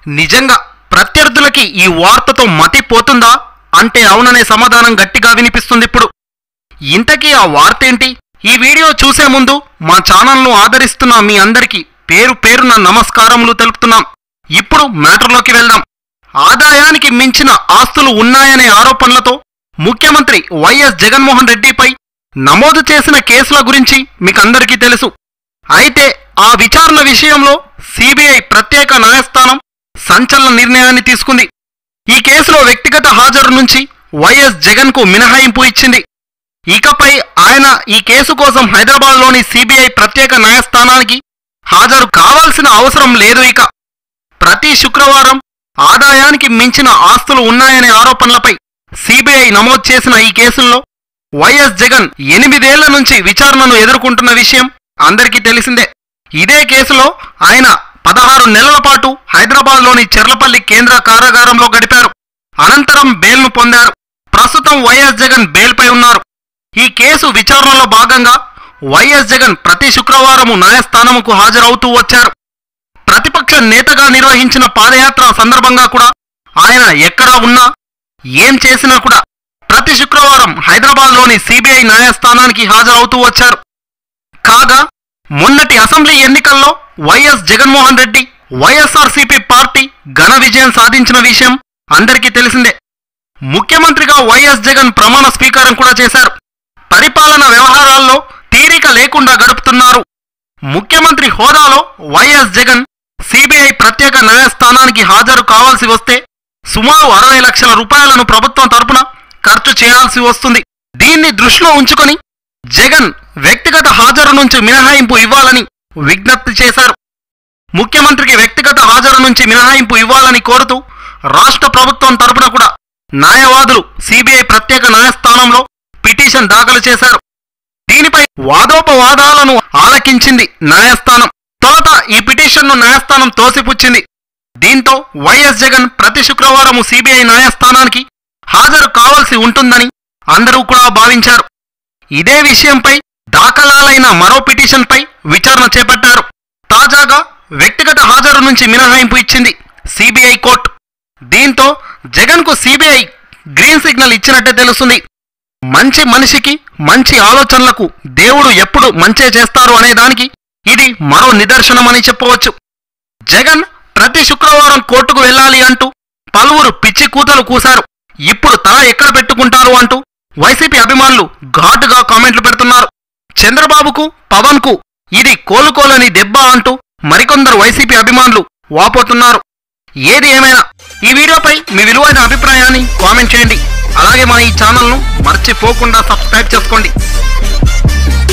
నిజంగా ప్రత్యర్థులకి ఈ వార్తతో మతి పోతుందా అంటే అవుననే సమాధానం గట్టిగా వినిపిస్తుంది ఇప్పుడు ఇంతకీ ఆ వార్త ఏంటి ఈ వీడియో చూసే ముందు మా ఛానల్ను ఆదరిస్తున్న మీ అందరికీ పేరు పేరున నమస్కారములు తెలుపుతున్నాం ఇప్పుడు మ్యాటర్లోకి వెళ్దాం ఆదాయానికి మించిన ఆస్తులు ఉన్నాయనే ఆరోపణలతో ముఖ్యమంత్రి వైఎస్ జగన్మోహన్ రెడ్డిపై నమోదు చేసిన కేసుల గురించి మీకందరికీ తెలుసు అయితే ఆ విచారణ విషయంలో సిబిఐ ప్రత్యేక న్యాయస్థానం సంచలన నిర్ణయాన్ని తీసుకుంది ఈ కేసులో వ్యక్తిగత హాజరు నుంచి వైఎస్ జగన్కు మినహాయింపు ఇచ్చింది ఇకపై ఆయన ఈ కేసు కోసం హైదరాబాద్లోని సిబిఐ ప్రత్యేక న్యాయస్థానానికి హాజరు కావాల్సిన అవసరం లేదు ఇక ప్రతి శుక్రవారం ఆదాయానికి మించిన ఆస్తులు ఉన్నాయనే ఆరోపణలపై సిబిఐ నమోదు చేసిన ఈ కేసుల్లో వైఎస్ జగన్ ఎనిమిదేళ్ల నుంచి విచారణను ఎదుర్కొంటున్న విషయం అందరికీ తెలిసిందే ఇదే కేసులో ఆయన పదహారు నెలల పాటు హైదరాబాద్లోని చెర్లపల్లి కేంద్ర కారాగారంలో గడిపారు అనంతరం బెయిల్ను పొందారు ప్రస్తుతం వైఎస్ జగన్ బెయిల్పై ఉన్నారు ఈ కేసు విచారణలో భాగంగా వైఎస్ జగన్ ప్రతి శుక్రవారము న్యాయస్థానముకు హాజరవుతూ వచ్చారు ప్రతిపక్ష నేతగా నిర్వహించిన పాదయాత్ర సందర్భంగా కూడా ఆయన ఎక్కడా ఉన్నా ఏం చేసినా కూడా ప్రతి శుక్రవారం హైదరాబాద్లోని సిబిఐ న్యాయస్థానానికి హాజరవుతూ వచ్చారు కాగా మొన్నటి అసెంబ్లీ ఎన్నికల్లో వైఎస్ జగన్మోహన్ రెడ్డి వైఎస్ఆర్సీపీ పార్టీ ఘన విజయం సాధించిన విషయం అందరికీ తెలిసిందే ముఖ్యమంత్రిగా వైఎస్ జగన్ ప్రమాణ స్వీకారం కూడా చేశారు పరిపాలన వ్యవహారాల్లో తీరిక లేకుండా గడుపుతున్నారు ముఖ్యమంత్రి హోదాలో వైఎస్ జగన్ సిబిఐ ప్రత్యేక న్యాయస్థానానికి హాజరు కావాల్సి వస్తే సుమారు అరవై లక్షల రూపాయలను ప్రభుత్వం తరపున ఖర్చు చేయాల్సి వస్తుంది దీన్ని దృష్టిలో ఉంచుకొని జగన్ వ్యక్తిగత హాజరు నుంచి మినహాయింపు ఇవ్వాలని విజ్ఞప్తి చేశారు ముఖ్యమంత్రికి వ్యక్తిగత హాజరు నుంచి మినహాయింపు ఇవ్వాలని కోరుతూ రాష్ట్ర ప్రభుత్వం తరపున కూడా న్యాయవాదులు సిబిఐ ప్రత్యేక న్యాయస్థానంలో పిటిషన్ దాఖలు చేశారు దీనిపై వాదోపవాదాలను ఆలకించింది న్యాయస్థానం తొలుత ఈ పిటిషన్ను న్యాయస్థానం తోసిపుచ్చింది దీంతో వైఎస్ జగన్ ప్రతి శుక్రవారము సిబిఐ న్యాయస్థానానికి హాజరు కావాల్సి ఉంటుందని అందరూ కూడా భావించారు ఇదే విషయంపై దాఖలాలైన మరో పిటిషన్పై విచారణ చేపట్టారు తాజాగా వ్యక్తిగత హాజరు నుంచి మినహాయింపు ఇచ్చింది సిబిఐ కోర్టు దీంతో జగన్కు సిబిఐ గ్రీన్ సిగ్నల్ ఇచ్చినట్టే తెలుస్తుంది మంచి మనిషికి మంచి ఆలోచనలకు దేవుడు ఎప్పుడు మంచే చేస్తారు అనే దానికి ఇది మరో నిదర్శనమని చెప్పవచ్చు జగన్ ప్రతి శుక్రవారం కోర్టుకు వెళ్ళాలి అంటూ పలువురు పిచ్చి కూతలు కూశారు ఇప్పుడు తల ఎక్కడ పెట్టుకుంటారు అంటూ వైసీపీ అభిమానులు ఘాటుగా కామెంట్లు పెడుతున్నారు చంద్రబాబుకు పవన్కు ఇది కోలుకోలని దెబ్బ అంటూ మరికొందరు వైసీపీ అభిమానులు వాపోతున్నారు ఏది ఏమైనా ఈ వీడియోపై మీ విలువైన అభిప్రాయాన్ని కామెంట్ చేయండి అలాగే మన ఈ ఛానల్ను మర్చిపోకుండా సబ్స్క్రైబ్ చేసుకోండి